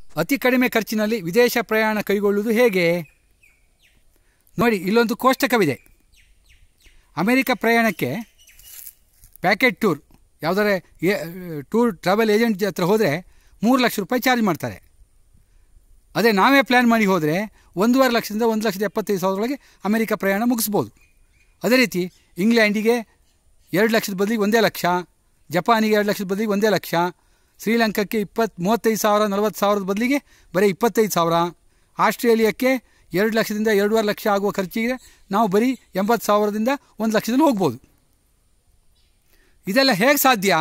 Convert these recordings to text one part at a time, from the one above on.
ಅತಿ ಕಡಿಮೆ ಖರ್ಚಿನಲ್ಲಿ ವಿದೇಶ ಪ್ರಯಾಣ ಕೈಗೊಳ್ಳುವುದು ಹೇಗೆ ನೋಡಿ ಇಲ್ಲೊಂದು ಕೋಷ್ಟಕವಿದೆ ಅಮೆರಿಕ ಪ್ರಯಾಣಕ್ಕೆ ಪ್ಯಾಕೆಟ್ ಟೂರ್ ಯಾವುದಾರೆ ಟೂರ್ ಟ್ರಾವೆಲ್ ಏಜೆಂಟ್ ಹತ್ರ ಹೋದರೆ ಮೂರು ಲಕ್ಷ ರೂಪಾಯಿ ಚಾರ್ಜ್ ಮಾಡ್ತಾರೆ ಅದೇ ನಾವೇ ಪ್ಲ್ಯಾನ್ ಮಾಡಿ ಹೋದರೆ ಒಂದೂವರೆ ಲಕ್ಷದಿಂದ ಒಂದು ಲಕ್ಷದ ಎಪ್ಪತ್ತೈದು ಸಾವಿರದೊಳಗೆ ಅಮೆರಿಕ ಪ್ರಯಾಣ ಮುಗಿಸ್ಬೋದು ಅದೇ ರೀತಿ ಇಂಗ್ಲೆಂಡಿಗೆ ಎರಡು ಲಕ್ಷದ ಬದಲಿಗೆ ಒಂದೇ ಲಕ್ಷ ಜಪಾನಿಗೆ ಎರಡು ಲಕ್ಷದ ಬದಲಿಗೆ ಒಂದೇ ಲಕ್ಷ ಶ್ರೀಲಂಕಾಕ್ಕೆ ಇಪ್ಪತ್ತು ಮೂವತ್ತೈದು ಸಾವಿರ ನಲವತ್ತು ಸಾವಿರದ ಬದಲಿಗೆ ಬರೀ ಇಪ್ಪತ್ತೈದು ಸಾವಿರ ಆಸ್ಟ್ರೇಲಿಯಾಕ್ಕೆ ಎರಡು ಲಕ್ಷದಿಂದ ಎರಡೂವರೆ ಲಕ್ಷ ಆಗುವ ಖರ್ಚಿಗೆ ನಾವು ಬರೀ ಎಂಬತ್ತು ಸಾವಿರದಿಂದ ಒಂದು ಲಕ್ಷದಲ್ಲಿ ಹೋಗ್ಬೋದು ಇದೆಲ್ಲ ಹೇಗೆ ಸಾಧ್ಯ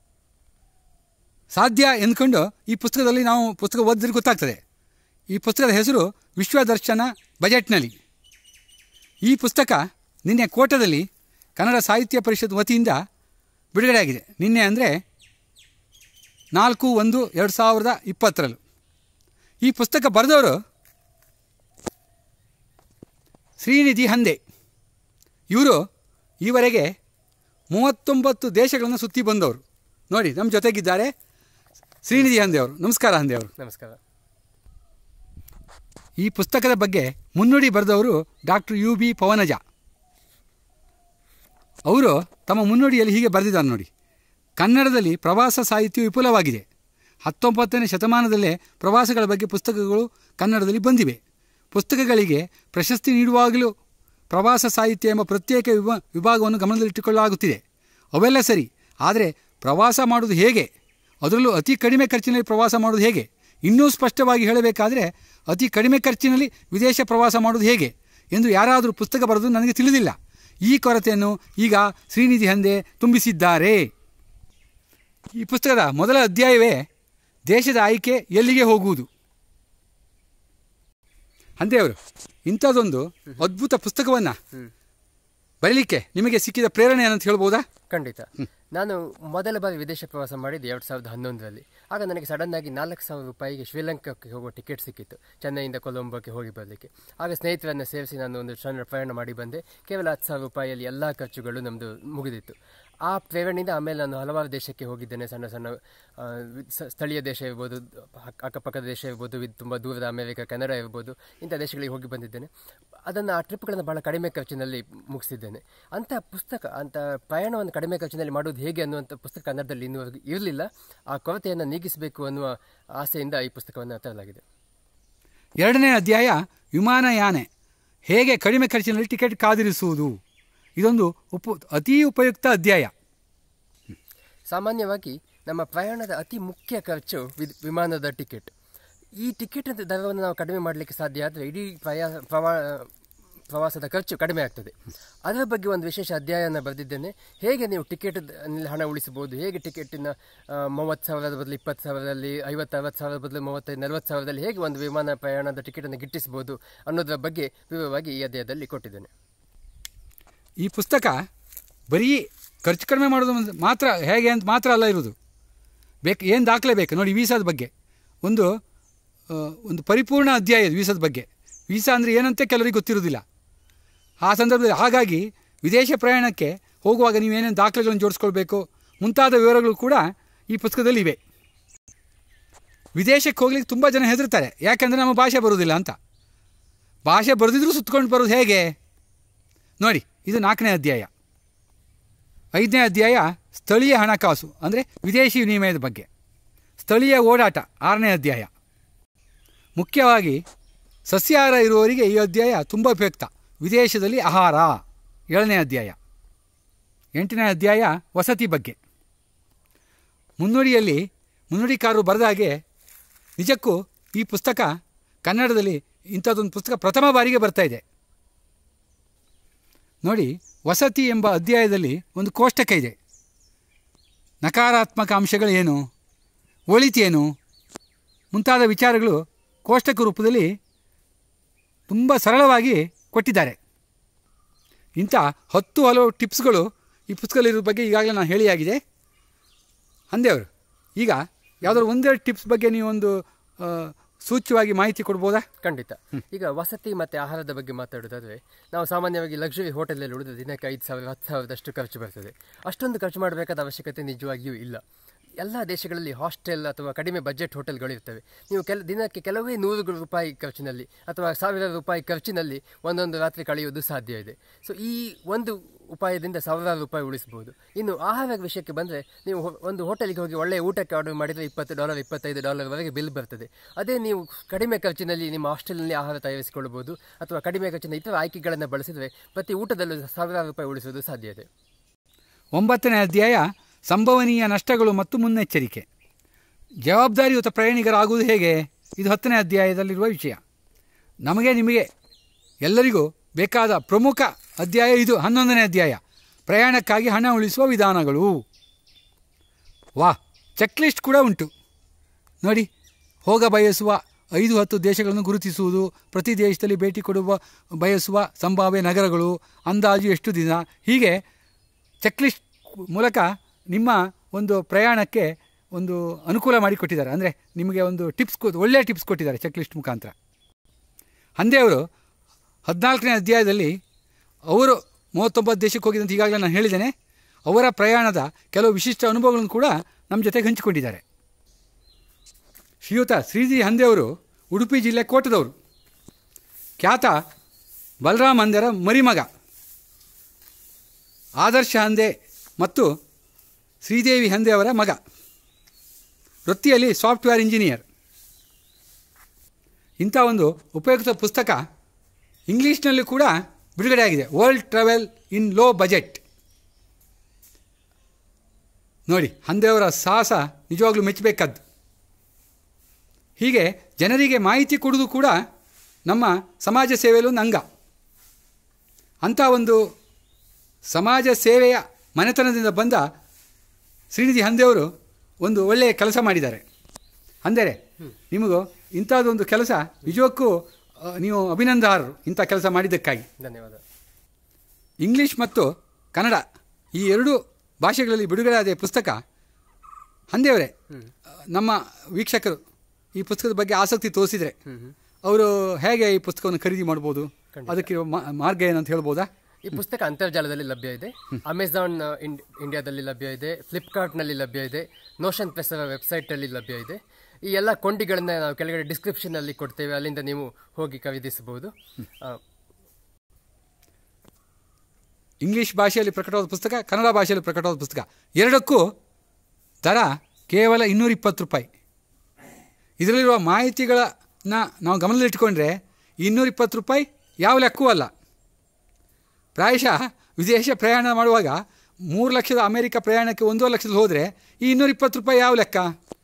ಸಾಧ್ಯ ಎಂದ್ಕೊಂಡು ಈ ಪುಸ್ತಕದಲ್ಲಿ ನಾವು ಪುಸ್ತಕ ಓದಿದ್ರೆ ಗೊತ್ತಾಗ್ತದೆ ಈ ಪುಸ್ತಕದ ಹೆಸರು ವಿಶ್ವದರ್ಶನ ಬಜೆಟ್ನಲ್ಲಿ ಈ ಪುಸ್ತಕ ನಿನ್ನೆ ಕೋಟದಲ್ಲಿ ಕನ್ನಡ ಸಾಹಿತ್ಯ ಪರಿಷತ್ ವತಿಯಿಂದ ಬಿಡುಗಡೆಯಾಗಿದೆ ನಿನ್ನೆ ಅಂದರೆ ನಾಲ್ಕು ಒಂದು ಎರಡು ಸಾವಿರದ ಇಪ್ಪತ್ತರಲ್ಲೂ ಈ ಪುಸ್ತಕ ಬರೆದವರು ಶ್ರೀನಿಧಿ ಹಂದೆ ಇವರು ಈವರೆಗೆ ಮೂವತ್ತೊಂಬತ್ತು ದೇಶಗಳನ್ನು ಸುತ್ತಿ ಬಂದವರು ನೋಡಿ ನಮ್ಮ ಜೊತೆಗಿದ್ದಾರೆ ಶ್ರೀನಿಧಿ ಹಂದೆ ಅವರು ನಮಸ್ಕಾರ ಹಂದೆ ಅವರು ನಮಸ್ಕಾರ ಈ ಪುಸ್ತಕದ ಬಗ್ಗೆ ಮುನ್ನುಡಿ ಬರೆದವರು ಡಾಕ್ಟರ್ ಯು ಬಿ ಪವನಜ ಅವರು ತಮ್ಮ ಮುನ್ನುಡಿಯಲ್ಲಿ ಹೀಗೆ ಬರೆದಿದ್ದಾರೆ ನೋಡಿ ಕನ್ನಡದಲ್ಲಿ ಪ್ರವಾಸ ಸಾಹಿತ್ಯ ವಿಪುಲವಾಗಿದೆ ಹತ್ತೊಂಬತ್ತನೇ ಶತಮಾನದಲ್ಲೇ ಪ್ರವಾಸಗಳ ಬಗ್ಗೆ ಪುಸ್ತಕಗಳು ಕನ್ನಡದಲ್ಲಿ ಬಂದಿವೆ ಪುಸ್ತಕಗಳಿಗೆ ಪ್ರಶಸ್ತಿ ನೀಡುವಾಗಲೂ ಪ್ರವಾಸ ಸಾಹಿತ್ಯ ಎಂಬ ಪ್ರತ್ಯೇಕ ವಿಭಾ ವಿಭಾಗವನ್ನು ಗಮನದಲ್ಲಿಟ್ಟುಕೊಳ್ಳಲಾಗುತ್ತಿದೆ ಅವೆಲ್ಲ ಸರಿ ಆದರೆ ಪ್ರವಾಸ ಮಾಡುವುದು ಹೇಗೆ ಅದರಲ್ಲೂ ಅತಿ ಕಡಿಮೆ ಖರ್ಚಿನಲ್ಲಿ ಪ್ರವಾಸ ಮಾಡುವುದು ಹೇಗೆ ಇನ್ನೂ ಸ್ಪಷ್ಟವಾಗಿ ಹೇಳಬೇಕಾದರೆ ಅತಿ ಕಡಿಮೆ ಖರ್ಚಿನಲ್ಲಿ ವಿದೇಶ ಪ್ರವಾಸ ಮಾಡುವುದು ಹೇಗೆ ಎಂದು ಯಾರಾದರೂ ಪುಸ್ತಕ ಬರೆದು ನನಗೆ ತಿಳಿದಿಲ್ಲ ಈ ಕೊರತೆಯನ್ನು ಈಗ ಶ್ರೀನಿಧಿ ಹಂದೆ ತುಂಬಿಸಿದ್ದಾರೆ ಈ ಪುಸ್ತಕದ ಮೊದಲ ಅಧ್ಯಾಯವೇ ದೇಶದ ಆಯ್ಕೆ ಎಲ್ಲಿಗೆ ಹೋಗುವುದು ಹಂದೆಯವರು ಇಂಥದ್ದೊಂದು ಅದ್ಭುತ ಪುಸ್ತಕವನ್ನು ಬರೀಲಿಕ್ಕೆ ನಿಮಗೆ ಸಿಕ್ಕಿದ ಪ್ರೇರಣೆ ಏನಂತ ಹೇಳ್ಬೋದಾ ಖಂಡಿತ ನಾನು ಮೊದಲ ಬಾರಿ ವಿದೇಶ ಪ್ರವಾಸ ಮಾಡಿದ್ದು ಎರಡು ಸಾವಿರದ ಹನ್ನೊಂದರಲ್ಲಿ ಆಗ ನನಗೆ ಸಡನ್ ಆಗಿ ನಾಲ್ಕು ಸಾವಿರ ರೂಪಾಯಿಗೆ ಶ್ರೀಲಂಕಾಕ್ಕೆ ಹೋಗುವ ಟಿಕೆಟ್ ಸಿಕ್ಕಿತ್ತು ಚೆನ್ನೈಯಿಂದ ಕೊಲಂಬೋಕ್ಕೆ ಹೋಗಿ ಬರಲಿಕ್ಕೆ ಆಗ ಸ್ನೇಹಿತರನ್ನು ಸೇರಿಸಿ ನಾನು ಒಂದು ಸಣ್ಣ ಪ್ರಯಾಣ ಮಾಡಿ ಬಂದೆ ಕೇವಲ ಹತ್ತು ಸಾವಿರ ರೂಪಾಯಿಯಲ್ಲಿ ಎಲ್ಲ ಖರ್ಚುಗಳು ನಮ್ಮದು ಮುಗಿದಿತ್ತು ಆ ಪ್ರೇರಣೆಯಿಂದ ಆಮೇಲೆ ನಾನು ಹಲವಾರು ದೇಶಕ್ಕೆ ಹೋಗಿದ್ದೇನೆ ಸಣ್ಣ ಸಣ್ಣ ಆ, ಸ- ಸ್ಥಳೀಯ ದೇಶ ಇರ್ಬೋದು ಅಕ್ಕ- ಅಕ್ಕಪಕ್ಕದ ದೇಶ ಇರ್ಬೋದು ಇದು ತುಂಬ ದೂರದ ಅಮೆರಿಕ ಕೆನಡಾ ಇರ್ಬೋದು ಇಂಥ ದೇಶಗಳಿಗೆ ಹೋಗಿ ಬಂದಿದ್ದೇನೆ ಅದನ್ನು ಆ ಟ್ರಿಪ್ಗಳನ್ನು ಬಹಳ ಕಡಿಮೆ ಖರ್ಚಿನಲ್ಲಿ ಮುಗಿಸಿದ್ದೇನೆ ಅಂಥ ಪುಸ್ತಕ ಅಂಥ ಪ್ರಯಾಣವನ್ನು ಕಡಿಮೆ ಖರ್ಚಿನಲ್ಲಿ ಮಾಡೋದು ಹೇಗೆ ಅನ್ನುವಂಥ ಪುಸ್ತಕ ಕನ್ನಡದಲ್ಲಿ ಇನ್ನೂವರೆಗೂ ಇರಲಿಲ್ಲ ಆ ಕೊರತೆಯನ್ನು ನೀಗಿಸಬೇಕು ಅನ್ನುವ ಆಸೆಯಿಂದ ಈ ಪುಸ್ತಕವನ್ನು ತರಲಾಗಿದೆ ಎರಡನೇ ಅಧ್ಯಾಯ ವಿಮಾನಯಾನೆ ಹೇಗೆ ಕಡಿಮೆ ಖರ್ಚಿನಲ್ಲಿ ಟಿಕೆಟ್ ಕಾದಿರಿಸುವುದು ಇದೊಂದು ಉಪ ಅತೀ ಉಪಯುಕ್ತ ಅಧ್ಯಾಯ ಸಾಮಾನ್ಯವಾಗಿ ನಮ್ಮ ಪ್ರಯಾಣದ ಅತಿ ಮುಖ್ಯ ಖರ್ಚು ವಿದ್- ವಿಮಾನದ ಟಿಕೆಟ್ ಈ ಟಿಕೆಟ್ ದರವನ್ನು ನಾವು ಕಡಿಮೆ ಮಾಡಲಿಕ್ಕೆ ಸಾಧ್ಯ ಆದರೆ ಇಡೀ ಪ್ರಯಾ ಪ್ರವಾ ಪ್ರವಾಸದ ಖರ್ಚು ಕಡಿಮೆ ಆಗ್ತದೆ ಅದರ ಬಗ್ಗೆ ಒಂದು ವಿಶೇಷ ಅಧ್ಯಾಯನ ಬರೆದಿದ್ದೇನೆ ಹೇಗೆ ನೀವು ಟಿಕೆಟ್ ಹಣ ಉಳಿಸಬಹುದು ಹೇಗೆ ಟಿಕೆಟಿನ ಮೂವತ್ತು ಸಾವಿರದ ಬದಲು ಇಪ್ಪತ್ತು ಸಾವಿರದಲ್ಲಿ ಐವತ್ತು ಅರವತ್ತು ಸಾವಿರದ ಬದಲು ಮೂವತ್ತೈದು ನಲವತ್ತು ಸಾವಿರದಲ್ಲಿ ಹೇಗೆ ಒಂದು ವಿಮಾನ ಪ್ರಯಾಣದ ಟಿಕೆಟನ್ನು ಗಿಟ್ಟಿಸಬಹುದು ಅನ್ನೋದರ ಬಗ್ಗೆ ವಿವರವಾಗಿ ಈ ಅಧ್ಯಾಯದಲ್ಲಿ ಕೊಟ್ಟಿದ್ದೇನೆ ಈ ಪುಸ್ತಕ ಬರೀ ಖರ್ಚು ಕಡಿಮೆ ಮಾಡೋದು ಒಂದು ಮಾತ್ರ ಹೇಗೆ ಅಂತ ಮಾತ್ರ ಅಲ್ಲ ಇರೋದು ಬೇಕು ಏನು ದಾಖಲೆ ಬೇಕು ನೋಡಿ ವೀಸಾದ ಬಗ್ಗೆ ಒಂದು ಆ, ಒಂದು ಪರಿಪೂರ್ಣ ಅಧ್ಯಾಯ ಇದು ವೀಸಾದ ಬಗ್ಗೆ ವೀಸಾ ಅಂದರೆ ಏನಂತ ಕೆಲವರಿಗೆ ಗೊತ್ತಿರೋದಿಲ್ಲ ಆ ಸಂದರ್ಭದಲ್ಲಿ ಹಾಗಾಗಿ ವಿದೇಶ ಪ್ರಯಾಣಕ್ಕೆ ಹೋಗುವಾಗ ನೀವೇನೇನು ದಾಖಲೆಗಳನ್ನು ಜೋಡಿಸ್ಕೊಳ್ಬೇಕು ಮುಂತಾದ ವಿವರಗಳು ಕೂಡ ಈ ಪುಸ್ತಕದಲ್ಲಿ ಇವೆ ವಿದೇಶಕ್ಕೆ ಹೋಗ್ಲಿಕ್ಕೆ ತುಂಬ ಜನ ಹೆದರ್ತಾರೆ ಯಾಕಂದರೆ ನಮ್ಮ ಭಾಷೆ ಬರೋದಿಲ್ಲ ಅಂತ ಭಾಷೆ ಬರೆದಿದ್ರೂ ಸುತ್ಕೊಂಡು ಬರೋದು ಹೇಗೆ ನೋಡಿ ಇದು ನಾಲ್ಕನೇ ಅಧ್ಯಾಯ ಐದನೇ ಅಧ್ಯಾಯ ಸ್ಥಳೀಯ ಹಣಕಾಸು ಅಂದರೆ ವಿದೇಶಿ ವಿನಿಮಯದ ಬಗ್ಗೆ ಸ್ಥಳೀಯ ಓಡಾಟ ಆರನೇ ಅಧ್ಯಾಯ ಮುಖ್ಯವಾಗಿ ಸಸ್ಯಾಹಾರ ಇರುವವರಿಗೆ ಈ ಅಧ್ಯಾಯ ತುಂಬ ಉಪಯುಕ್ತ ವಿದೇಶದಲ್ಲಿ ಆಹಾರ ಏಳನೇ ಅಧ್ಯಾಯ ಎಂಟನೇ ಅಧ್ಯಾಯ ವಸತಿ ಬಗ್ಗೆ ಮುನ್ನುಡಿಯಲ್ಲಿ ಮುನ್ನುಡಿಕಾರರು ಬರೆದ ಹಾಗೆ ನಿಜಕ್ಕೂ ಈ ಪುಸ್ತಕ ಕನ್ನಡದಲ್ಲಿ ಇಂಥದ್ದೊಂದು ಪುಸ್ತಕ ಪ್ರಥಮ ಬಾರಿಗೆ ಬರ್ತಾ ಇದೆ ನೋಡಿ ವಸತಿ ಎಂಬ ಅಧ್ಯಾಯದಲ್ಲಿ ಒಂದು ಕೋಷ್ಟಕ ಇದೆ ನಕಾರಾತ್ಮಕ ಅಂಶಗಳೇನು ಒಳಿತೇನು ಮುಂತಾದ ವಿಚಾರಗಳು ಕೋಷ್ಟಕ ರೂಪದಲ್ಲಿ ತುಂಬ ಸರಳವಾಗಿ ಕೊಟ್ಟಿದ್ದಾರೆ ಇಂಥ ಹತ್ತು ಹಲವು ಟಿಪ್ಸ್ಗಳು ಈ ಪುಸ್ತಕದಲ್ಲಿರೋ ಬಗ್ಗೆ ಈಗಾಗಲೇ ನಾನು ಹೇಳಿಯಾಗಿದೆ ಅಂದೇವರು ಈಗ ಯಾವುದಾದ್ರು ಒಂದೆರಡು ಟಿಪ್ಸ್ ಬಗ್ಗೆ ನೀವೊಂದು ಆ, ಸೂಚ್ಯವಾಗಿ ಮಾಹಿತಿ ಕೊಡ್ಬೋದಾ ಖಂಡಿತ ಈಗ ವಸತಿ ಮತ್ತೆ ಆಹಾರದ ಬಗ್ಗೆ ಮಾತಾಡೋದಾದ್ರೆ ನಾವು ಸಾಮಾನ್ಯವಾಗಿ ಲಕ್ಸುರಿ ಹೋಟೆಲಲ್ಲಿ ಉಳಿದ ದಿನಕ್ಕೆ ಐದು ಸಾವಿರ ಹತ್ತು ಸಾವಿರದಷ್ಟು ಖರ್ಚು ಬರ್ತದೆ ಅಷ್ಟೊಂದು ಖರ್ಚು ಮಾಡಬೇಕಾದ ಅವಶ್ಯಕತೆ ನಿಜವಾಗಿಯೂ ಇಲ್ಲ ಎಲ್ಲ ದೇಶಗಳಲ್ಲಿ ಹಾಸ್ಟೆಲ್ ಅಥವಾ ಕಡಿಮೆ ಬಜೆಟ್ ಹೋಟೆಲ್ಗಳು ಇರ್ತವೆ ನೀವು ಕೆಲ ದಿನಕ್ಕೆ ಕೆಲವೇ ನೂರು ರೂಪಾಯಿ ಖರ್ಚಿನಲ್ಲಿ ಅಥವಾ ಸಾವಿರ ರೂಪಾಯಿ ಖರ್ಚಿನಲ್ಲಿ ಒಂದೊಂದು ರಾತ್ರಿ ಕಳೆಯುವುದು ಸಾಧ್ಯ ಇದೆ ಸೊ ಈ ಒಂದು ಉಪಾಯದಿಂದ ಸಾವಿರಾರು ರೂಪಾಯಿ ಉಳಿಸಬಹುದು ಇನ್ನು ಆಹಾರ ವಿಷಯಕ್ಕೆ ಬಂದರೆ ನೀವು ಹೊ- ಒಂದು ಹೋಟೆಲ್ಗೆ ಹೋಗಿ ಒಳ್ಳೆಯ ಊಟಕ್ಕೆ ಆರ್ಡರ್ ಮಾಡಿದರೆ ಇಪ್ಪತ್ತು ಡಾಲರ್ ಇಪ್ಪತ್ತೈದು ಡಾಲರ್ವರೆಗೆ ಬಿಲ್ ಬರ್ತದೆ ಅದೇ ನೀವು ಕಡಿಮೆ ಖರ್ಚಿನಲ್ಲಿ ನಿಮ್ಮ ಹಾಸ್ಟೆಲ್ನಲ್ಲಿ ಆಹಾರ ತಯಾರಿಸಿಕೊಳ್ಳಬಹುದು ಅಥವಾ ಕಡಿಮೆ ಖರ್ಚಿನ ಇತರ ಆಯ್ಕೆಗಳನ್ನು ಬಳಸಿದರೆ ಪ್ರತಿ ಊಟದಲ್ಲೂ ಸಾವಿರಾರು ರೂಪಾಯಿ ಉಳಿಸುವುದು ಸಾಧ್ಯ ಇದೆ ಒಂಬತ್ತನೇ ಅಧ್ಯಾಯ ಸಂಭವನೀಯ ನಷ್ಟಗಳು ಮತ್ತು ಮುನ್ನೆಚ್ಚರಿಕೆ ಜವಾಬ್ದಾರಿಯುತ ಪ್ರಯಾಣಿಕರಾಗುವುದು ಹೇಗೆ ಇದು ಹತ್ತನೇ ಅಧ್ಯಾಯದಲ್ಲಿರುವ ವಿಷಯ ನಮಗೆ ನಿಮಗೆ ಎಲ್ಲರಿಗೂ ಬೇಕಾದ ಪ್ರಮುಖ ಅಧ್ಯಾಯ ಇದು ಹನ್ನೊಂದನೇ ಅಧ್ಯಾಯ ಪ್ರಯಾಣಕ್ಕಾಗಿ ಹಣ ಉಳಿಸುವ ವಿಧಾನಗಳು ವಾ ಚೆಕ್ ಲಿಸ್ಟ್ ಕೂಡ ಉಂಟು ನೋಡಿ ಹೋಗ ಬಯಸುವ ಐದು ಹತ್ತು ದೇಶಗಳನ್ನು ಗುರುತಿಸುವುದು ಪ್ರತಿ ದೇಶದಲ್ಲಿ ಭೇಟಿ ಕೊಡುವ ಬಯಸುವ ಸಂಭಾವ್ಯ ನಗರಗಳು ಅಂದಾಜು ಎಷ್ಟು ದಿನ ಹೀಗೆ ಚೆಕ್ಲಿಸ್ಟ್ ಮೂಲಕ ನಿಮ್ಮ ಒಂದು ಪ್ರಯಾಣಕ್ಕೆ ಒಂದು ಅನುಕೂಲ ಮಾಡಿಕೊಟ್ಟಿದ್ದಾರೆ ಅಂದರೆ ನಿಮಗೆ ಒಂದು ಟಿಪ್ಸ್ ಕೊ ಒಳ್ಳೆಯ ಟಿಪ್ಸ್ ಕೊಟ್ಟಿದ್ದಾರೆ ಚೆಕ್ಲಿಸ್ಟ್ ಮುಖಾಂತರ ಹಂದೆ ಅವರು ಹದಿನಾಲ್ಕನೇ ಅಧ್ಯಾಯದಲ್ಲಿ ಅವರು ಮೂವತ್ತೊಂಬತ್ತು ದೇಶಕ್ಕೆ ಹೋಗಿದಂತ ಈಗಾಗಲೇ ನಾನು ಹೇಳಿದ್ದೇನೆ ಅವರ ಪ್ರಯಾಣದ ಕೆಲವು ವಿಶಿಷ್ಟ ಅನುಭವಗಳನ್ನು ಕೂಡ ನಮ್ಮ ಜೊತೆಗೆ ಹಂಚಿಕೊಂಡಿದ್ದಾರೆ ಶ್ರೀಯುತ ಶ್ರೀಜಿ ಹಂದೆಯವರು ಉಡುಪಿ ಜಿಲ್ಲೆ ಕೋಟದವರು ಖ್ಯಾತ ಬಲರಾಮ್ ಹಂದೆರ ಮರಿಮಗ ಆದರ್ಶ ಹಂದೆ ಮತ್ತು ಶ್ರೀದೇವಿ ಹಂದೆ ಅವರ ಮಗ ವೃತ್ತಿಯಲ್ಲಿ ಸಾಫ್ಟ್ವೇರ್ ಇಂಜಿನಿಯರ್ ಇಂಥ ಒಂದು ಉಪಯುಕ್ತ ಪುಸ್ತಕ ಇಂಗ್ಲೀಷ್ನಲ್ಲಿ ಕೂಡ ಬಿಡುಗಡೆ ಆಗಿದೆ world travel in low budget ನೋಡಿ ಹಂದೆಯವರ ಸಾಹಸ ನಿಜವಾಗ್ಲೂ ಮೆಚ್ಚಬೇಕಾದ್ದು ಹೀಗೆ ಜನರಿಗೆ ಮಾಹಿತಿ ಕೊಡೋದು ಕೂಡ ನಮ್ಮ ಸಮಾಜ ಸೇವೆಯಲ್ಲಿ ಒಂದು ಅಂಗ ಅಂಥ ಒಂದು ಸಮಾಜ ಸೇವೆಯ ಮನೆತನದಿಂದ ಬಂದ ಶ್ರೀನಿಧಿ ಹಂದೆಯವರು ಒಂದು ಒಳ್ಳೆಯ ಕೆಲಸ ಮಾಡಿದ್ದಾರೆ ಅಂದರೆ ನಿಮಗೂ ಇಂಥದ್ದೊಂದು ಕೆಲಸ ನಿಜಕ್ಕೂ ಆ, ನೀವು ಅಭಿನಂದಾರರು ಇಂಥ ಕೆಲಸ ಮಾಡಿದ್ದಕ್ಕಾಗಿ ಧನ್ಯವಾದ ಇಂಗ್ಲೀಷ್ ಮತ್ತು ಕನ್ನಡ ಈ ಎರಡೂ ಭಾಷೆಗಳಲ್ಲಿ ಬಿಡುಗಡೆಯಾದ ಪುಸ್ತಕ ಹಂದೆಯವರೇ ನಮ್ಮ ವೀಕ್ಷಕರು ಈ ಪುಸ್ತಕದ ಬಗ್ಗೆ ಆಸಕ್ತಿ ತೋರಿಸಿದರೆ ಅವರು ಹೇಗೆ ಈ ಪುಸ್ತಕವನ್ನು ಖರೀದಿ ಮಾಡ್ಬೋದು ಅದಕ್ಕೆ ಮಾ- ಮಾರ್ಗ ಏನಂತ ಹೇಳ್ಬೋದಾ ಈ ಪುಸ್ತಕ ಅಂತರ್ಜಾಲದಲ್ಲಿ ಲಭ್ಯ ಇದೆ ಅಮೆಝಾನ್ ಆ, ಇಂಡ್- ಇಂಡಿಯಾದಲ್ಲಿ ಲಭ್ಯ ಇದೆ ಫ್ಲಿಪ್ಕಾರ್ಟ್ನಲ್ಲಿ ಲಭ್ಯ ಇದೆ ನೋಷನ್ ಪ್ರೆಸ್ ಅವರ ವೆಬ್ಸೈಟಲ್ಲಿ ಲಭ್ಯ ಇದೆ ಈ ಎಲ್ಲ ಕೊಂಡಿಗಳನ್ನ ನಾವು ಕೆಳಗಡೆ ಡಿಸ್ಕ್ರಿಪ್ಷನಲ್ಲಿ ಕೊಡ್ತೇವೆ ಅಲ್ಲಿಂದ ನೀವು ಹೋಗಿ ಖರೀದಿಸಬಹುದು ಆ, ಇಂಗ್ಲೀಷ್ ಭಾಷೆಯಲ್ಲಿ ಪ್ರಕಟವಾದ ಪುಸ್ತಕ ಕನ್ನಡ ಭಾಷೆಯಲ್ಲಿ ಪ್ರಕಟವಾದ ಪುಸ್ತಕ ಎರಡಕ್ಕೂ ದರ ಕೇವಲ ಇನ್ನೂರಿಪ್ಪತ್ತು ರೂಪಾಯಿ ಇದರಲ್ಲಿರುವ ಮಾಹಿತಿಗಳನ್ನ ನಾವು ಗಮನದಲ್ಲಿಟ್ಟುಕೊಂಡ್ರೆ ಇನ್ನೂರಿಪ್ಪತ್ತು ರೂಪಾಯಿ ಯಾವ ಲೆಕ್ಕವೂ ಅಲ್ಲ ಪ್ರಾಯಶಃ ವಿದೇಶ ಪ್ರಯಾಣ ಮಾಡುವಾಗ ಮೂರು ಲಕ್ಷದ ಅಮೆರಿಕ ಪ್ರಯಾಣಕ್ಕೆ ಒಂದೂವರೆ ಲಕ್ಷದಲ್ಲಿ ಹೋದರೆ ಈ ಇನ್ನೂರಿಪ್ಪತ್ತು ರೂಪಾಯಿ ಯಾವ ಲೆಕ್ಕ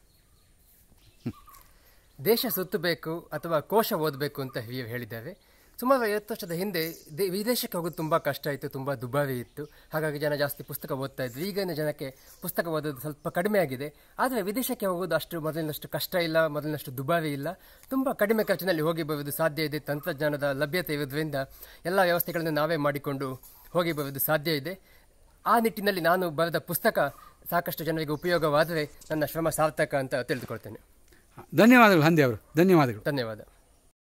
ದೇಶ ಸುತ್ತಬೇಕು ಅಥವಾ ಕೋಶ ಓದಬೇಕು ಅಂತ ಹಿ- ಹೇಳಿದ್ದೇವೆ ಸುಮಾರು ಐವತ್ತು ವರ್ಷದ ಹಿಂದೆ ದೇ- ವಿದೇಶಕ್ಕೆ ಹೋಗೋದು ತುಂಬ ಕಷ್ಟ ಇತ್ತು ತುಂಬ ದುಬಾರಿ ಇತ್ತು ಹಾಗಾಗಿ ಜನ ಜಾಸ್ತಿ ಪುಸ್ತಕ ಓದ್ತಾ ಇದ್ರು ಈಗಿನ ಜನಕ್ಕೆ ಪುಸ್ತಕ ಓದೋದು ಸ್ವಲ್ಪ ಕಡಿಮೆ ಆಗಿದೆ ಆದರೆ ವಿದೇಶಕ್ಕೆ ಹೋಗೋದು ಅಷ್ಟು ಮೊದಲಿನಷ್ಟು ಕಷ್ಟ ಇಲ್ಲ ಮೊದಲಿನಷ್ಟು ದುಬಾರಿ ಇಲ್ಲ ತುಂಬ ಕಡಿಮೆ ಖರ್ಚಿನಲ್ಲಿ ಹೋಗಿ ಬರುವುದು ಸಾಧ್ಯ ಇದೆ ತಂತ್ರಜ್ಞಾನದ ಲಭ್ಯತೆ ಇರೋದ್ರಿಂದ ಎಲ್ಲ ವ್ಯವಸ್ಥೆಗಳನ್ನು ನಾವೇ ಮಾಡಿಕೊಂಡು ಹೋಗಿ ಬರುವುದು ಸಾಧ್ಯ ಇದೆ ಆ ನಿಟ್ಟಿನಲ್ಲಿ ನಾನು ಬರೆದ ಪುಸ್ತಕ ಸಾಕಷ್ಟು ಜನರಿಗೆ ಉಪಯೋಗವಾದರೆ ನನ್ನ ಶ್ರಮ ಸಾರ್ಥಕ ಅಂತ ತಿಳಿದುಕೊಳ್ತೇನೆ ಧನ್ಯವಾದಗಳು ಹಂದೆ ಅವರು ಧನ್ಯವಾದಗಳು ಧನ್ಯವಾದ